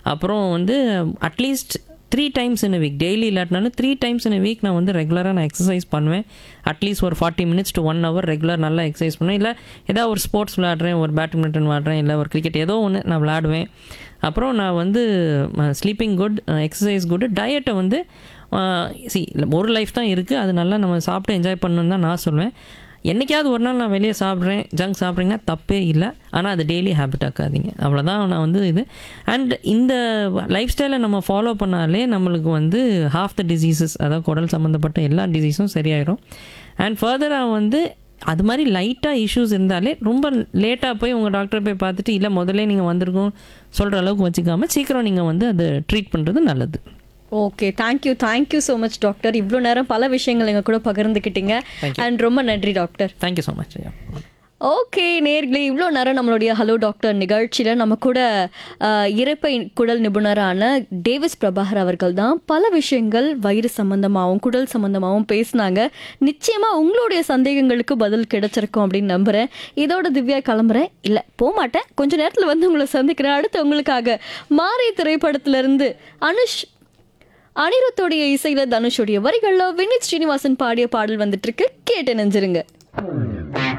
அப்புறம் வந்து at least three times in week daily இல்லாட்டினாலும் த்ரீ டைம்ஸ் இன் வீக் நான் வந்து ரெகுலராக நான் எக்ஸசைஸ் பண்ணுவேன் அட்லீஸ்ட் ஒரு forty minutes to one hour regular நல்லா எக்ஸசைஸ் பண்ணுவேன் இல்லை ஏதாவது ஒரு ஸ்போர்ட்ஸ் விளாடுறேன் ஒரு பேட்மிண்டன் விளாடுறேன் இல்லை ஒரு கிரிக்கெட் ஏதோ ஒன்று நான் விளாடுவேன் அப்புறம் நான் வந்து ஸ்லீப்பிங் குட் எக்ஸசைஸ் குட் டயட்டை வந்து சி ஒரு லைஃப் தான் இருக்குது அது நல்லா நம்ம சாப்பிட்டு என்ஜாய் பண்ணணுன்னு தான் நான் சொல்லுவேன் என்னைக்காவது ஒரு நாள் நான் வெளியே சாப்பிட்றேன் ஜங்க் சாப்பிட்றீங்கன்னா தப்பே இல்லை ஆனால் அது டெய்லி ஹேபிட் ஆக்காதீங்க அவ்வளோதான் நான் வந்து இது அண்ட் இந்த லைஃப் ஸ்டைலை நம்ம ஃபாலோ பண்ணாலே நம்மளுக்கு வந்து ஹாஃப் த டிசீசஸ் அதாவது குடல் சம்மந்தப்பட்ட எல்லா டிசீஸும் சரியாயிடும் அண்ட் ஃபர்தராக வந்து அது மாதிரி லைட்டாக இஷ்யூஸ் இருந்தாலே ரொம்ப லேட்டாக போய் உங்கள் டாக்டரை போய் பார்த்துட்டு இல்லை முதல்ல நீங்கள் வந்திருக்கோம் சொல்கிற அளவுக்கு வச்சுக்காமல் சீக்கிரம் நீங்கள் வந்து அதை ட்ரீட் பண்ணுறது நல்லது okay thank you thank you so much doctor இவ்வளோ நேரம் பல விஷயங்கள் எங்கள் கூட பகிர்ந்துக்கிட்டீங்க அண்ட் ரொம்ப நன்றி டாக்டர் தேங்க்யூ ஸோ மச் ஐயா ஓகே நேர்களே இவ்வளோ நேரம் நம்மளுடைய ஹலோ டாக்டர் நிகழ்ச்சியில் நம்ம கூட அஹ், இரைப்பை குடல் நிபுணரான டேவிஸ் பிரபாகர் அவர்கள் தான் பல விஷயங்கள் வயிறு சம்பந்தமாகவும் குடல் சம்பந்தமாகவும் பேசினாங்க நிச்சயமாக உங்களுடைய சந்தேகங்களுக்கு பதில் கிடைச்சிருக்கும் அப்படின்னு நம்புகிறேன் இதோட திவ்யா கிளம்புறேன் இல்லை போக மாட்டேன் கொஞ்ச நேரத்தில் வந்து உங்களை சந்திக்கிறேன் அடுத்து உங்களுக்காக மாறி திரைப்படத்திலிருந்து அனுஷ் அனிருத்தோடைய இசையில தனுஷோடைய வரிகள்ல வினித் ஸ்ரீனிவாசன் பாடிய பாடல் வந்துட்டு இருக்கு கேட்டு நெஞ்சிருங்க